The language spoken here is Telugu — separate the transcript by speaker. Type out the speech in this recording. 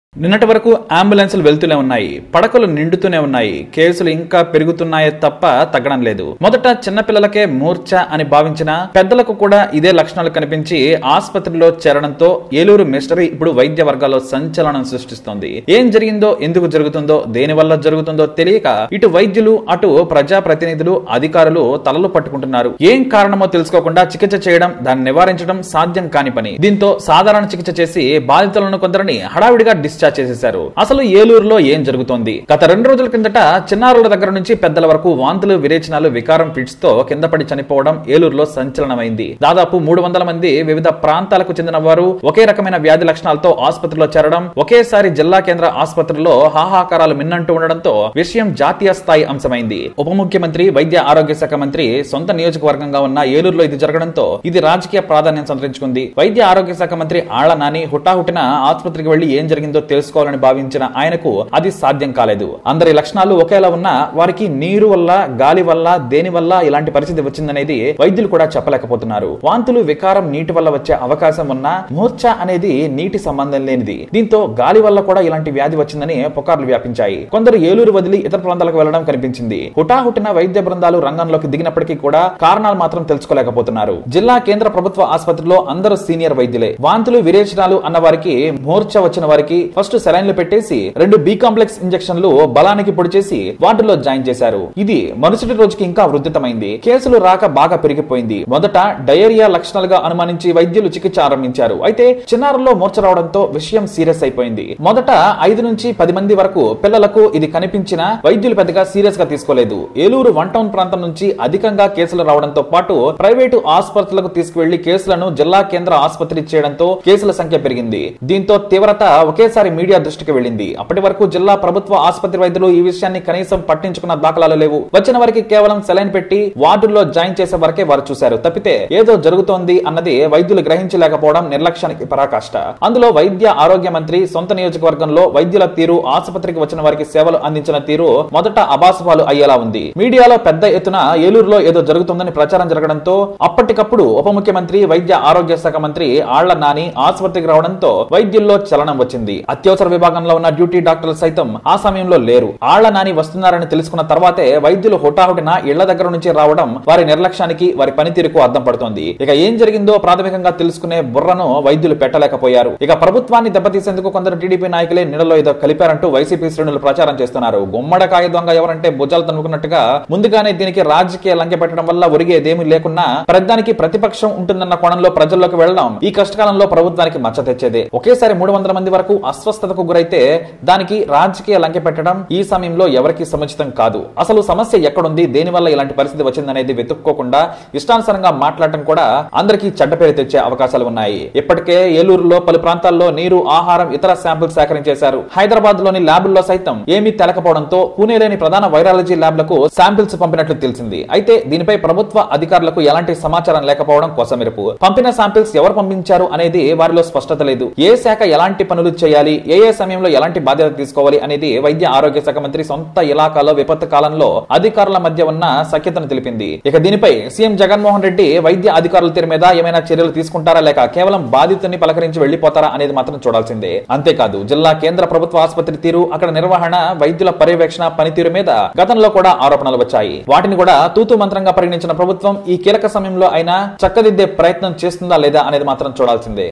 Speaker 1: నిన్నటి వరకు అంబులెన్సులు వెళ్తూనే ఉన్నాయి పడకలు నిండుతూనే ఉన్నాయి కేసులు ఇంకా పెరుగుతున్నాయే తప్ప తగ్గడం లేదు మొదట చిన్నపిల్లలకే మూర్ఛ అని భావించిన పెద్దలకు కూడా ఇదే లక్షణాలు కనిపించి ఆసుపత్రిలో చేరడంతో ఏలూరు మిస్టరీ ఇప్పుడు వైద్య వర్గాల్లో సంచలనం సృష్టిస్తోంది ఏం జరిగిందో ఎందుకు జరుగుతుందో దేని వల్ల జరుగుతుందో తెలియక ఇటు వైద్యులు అటు ప్రజా ప్రతినిధులు అధికారులు తలలు పట్టుకుంటున్నారు ఏం కారణమో తెలుసుకోకుండా చికిత్స చేయడం దాన్ని నివారించడం సాధ్యం కాని పని దీంతో సాధారణ చికిత్స చేసి బాధితులను కొందరిని హడావిడిగా డిశ్చార్జ్ చేసేశారు అసలు ఏలూరులో ఏం జరుగుతోంది గత రెండు రోజుల కిందట చిన్నారుల దగ్గర నుంచి పెద్దల వరకు వాంతులు విరేచనాలు వికారం ఫిట్స్ తో కింద పడి చనిపోవడం ఏలూరులో సంచలనమైంది దాదాపు మూడు వందల మంది వివిధ ప్రాంతాలకు చెందిన వారు ఒకే రకమైన వ్యాధి లక్షణాలతో ఆసుపత్రిలో చేరడం ఒకేసారి జిల్లా కేంద్ర ఆసుపత్రిలో హాహాకారాలు మిన్నంటూ ఉండడంతో విషయం జాతీయ స్థాయి అంశమైంది ఉప ముఖ్యమంత్రి వైద్య ఆరోగ్య శాఖ మంత్రి సొంత నియోజకవర్గంగా ఉన్న ఏలూరులో ఇది జరగడంతో ఇది రాజకీయ ప్రాధాన్యం సంతరించుకుంది వైద్య ఆరోగ్య శాఖ మంత్రి ఆళ్ల నాని హుటాహుటిన ఆసుపత్రికి వెళ్లి ఏం జరిగిందో తెలుసుకోవాలని భావించిన ఆయనకు అది సాధ్యం కాలేదు అందరి లక్షణాలు ఒకేలా ఉన్నా వారికి నీరు వల్ల గాలి వల్ల దేని వల్ల ఇలాంటి పరిస్థితి వచ్చిందనేది వైద్యులు కూడా చెప్పలేకపోతున్నారు వాంతులు వికారం నీటి వల్ల వచ్చే అవకాశం ఉన్నా మూర్ఛ అనేది నీటి సంబంధం లేనిది దీంతో గాలి వల్ల కూడా ఇలాంటి వ్యాధి వచ్చిందని పుకార్లు వ్యాపించాయి కొందరు ఏలూరు వదిలి ఇతర ప్రాంతాలకు వెళ్లడం కనిపించింది హుటాహుటిన వైద్య బృందాలు రంగంలోకి దిగినప్పటికీ కూడా కారణాలు మాత్రం తెలుసుకోలేకపోతున్నారు జిల్లా కేంద్ర ప్రభుత్వ ఆసుపత్రిలో అందరూ సీనియర్ వైద్యులే వాంతులు విరేచనాలు అన్న వారికి మూర్ఛ వచ్చిన వారికి ఫస్ట్ సెలైన్లు పెట్టేసి రెండు బి కాంప్లెక్స్ ఇంజెక్షన్లు బలానికి పొడి చేసి వార్డులో జాయిన్ చేశారు ఇది మరుసటి రోజుకి ఇంకా వృద్ధితమైంది కేసులు రాక బాగా పెరిగిపోయింది మొదట డయేరియా లక్షణాలుగా అనుమానించి వైద్యులు చికిత్స ఆరంభించారు అయితే చిన్నారుల్లో మూర్ఛ రావడంతో విషయం సీరియస్ అయిపోయింది మొదట ఐదు నుంచి పది మంది వరకు పిల్లలకు ఇది కనిపించిన వైద్యులు పెద్దగా సీరియస్ గా తీసుకోలేదు ఏలూరు వన్ టౌన్ ప్రాంతం నుంచి అధికంగా కేసులు రావడంతో పాటు ప్రైవేటు ఆసుపత్రులకు తీసుకువెళ్లి కేసులను జిల్లా కేంద్ర ఆసుపత్రి చేయడంతో కేసుల సంఖ్య పెరిగింది దీంతో తీవ్రత ఒకేసారి మీడియా దృష్టికి వెళ్ళింది అప్పటి వరకు జిల్లా ప్రభుత్వ ఆసుపత్రి వైద్యులు ఈ విషయాన్ని కనీసం పట్టించుకున్న దాఖలాలు లేవు వచ్చిన వారికి కేవలం సెలైన్ పెట్టి వార్డుల్లో జాయిన్ చేసే వరకే వారు చూశారు తప్పితే ఏదో జరుగుతోంది అన్నది వైద్యులు గ్రహించలేకపోవడం నిర్లక్ష్యానికి పరాకాష్ట అందులో వైద్య ఆరోగ్య మంత్రి సొంత నియోజకవర్గంలో వైద్యుల తీరు ఆసుపత్రికి వచ్చిన వారికి సేవలు అందించిన తీరు మొదట అబాసుపాలు అయ్యేలా ఉంది మీడియాలో పెద్ద ఎత్తున ఏలూరులో ఏదో జరుగుతుందని ప్రచారం జరగడంతో అప్పటికప్పుడు ఉప ముఖ్యమంత్రి వైద్య ఆరోగ్య శాఖ మంత్రి ఆళ్ల నాని ఆసుపత్రికి రావడంతో వైద్యుల్లో చలనం వచ్చింది అత్యవసర విభాగంలో ఉన్న డ్యూటీ డాక్టర్లు సైతం ఆ సమయంలో లేరు ఆళ్ల నాని వస్తున్నారని తెలుసుకున్న తర్వాతే వైద్యులు హుటాహుటిన ఇళ్ల దగ్గర నుంచి రావడం వారి నిర్లక్ష్యానికి వారి పనితీరుకు అర్థం పడుతోంది ఇక ఏం జరిగిందో ప్రాథమికంగా తెలుసుకునే బుర్రను వైద్యులు పెట్టలేకపోయారు ఇక ప్రభుత్వాన్ని దెబ్బతీసేందుకు కొందరు టీడీపీ నాయకులే నీడలో ఏదో కలిపారంటూ వైసీపీ శ్రేణులు ప్రచారం చేస్తున్నారు గుమ్మడకాయ దొంగ ఎవరంటే భుజాలు తనుకున్నట్టుగా ముందుగానే దీనికి రాజకీయ లంకె పెట్టడం వల్ల ఒరిగేదేమీ లేకున్నా ప్రధానికి ప్రతిపక్షం ఉంటుందన్న కోణంలో ప్రజల్లోకి వెళ్లడం ఈ కష్టకాలంలో ప్రభుత్వానికి మచ్చ తెచ్చేదే ఒకేసారి మూడు వందల మంది వరకు అస్వస్థతకు గురైతే దానికి రాజకీయ లంకె పెట్టడం ఈ సమయంలో ఎవరికి సముచితం కాదు అసలు సమస్య ఎక్కడుంది దేని వల్ల ఇలాంటి పరిస్థితి వచ్చిందనేది వెతుక్కోకుండా ఇష్టానుసారంగా మాట్లాడటం కూడా అందరికీ చెడ్డ పేరు తెచ్చే అవకాశాలు ఉన్నాయి ఇప్పటికే ఏలూరులో పలు ప్రాంతాల్లో నీరు ఆహారం ఇతర శాంపుల్స్ సేకరించేశారు హైదరాబాద్ లోని ల్యాబుల్లో సైతం ఏమీ తెలకపోవడంతో పూణేలోని ప్రధాన వైరాలజీ ల్యాబ్లకు శాంపిల్స్ పంపినట్లు తెలిసింది అయితే దీనిపై ప్రభుత్వ అధికారులకు ఎలాంటి సమాచారం లేకపోవడం కోసమెరుపు పంపిన శాంపిల్స్ ఎవరు పంపించారు అనేది వారిలో స్పష్టత లేదు ఏ శాఖ ఎలాంటి పనులు చేయాలి ఏ ఏ సమయంలో ఎలాంటి బాధ్యత తీసుకోవాలి అనేది వైద్య ఆరోగ్య శాఖ మంత్రి సొంత ఇలాకాలో విపత్తు కాలంలో అధికారుల మధ్య ఉన్న సఖ్యతను తెలిపింది ఇక దీనిపై సీఎం జగన్మోహన్ రెడ్డి వైద్య అధికారుల తీరు మీద ఏమైనా చర్యలు తీసుకుంటారా లేక కేవలం బాధితుని పలకరించి వెళ్లిపోతారా అనేది మాత్రం చూడాల్సిందే అంతేకాదు జిల్లా కేంద్ర ప్రభుత్వ ఆసుపత్రి తీరు అక్కడ నిర్వహణ వైద్యుల పర్యవేక్షణ పనితీరు మీద గతంలో కూడా ఆరోపణలు వచ్చాయి వాటిని కూడా తూతు మంత్రంగా పరిగణించిన ప్రభుత్వం ఈ కీలక సమయంలో అయినా చక్కదిద్దే ప్రయత్నం చేస్తుందా లేదా అనేది మాత్రం చూడాల్సిందే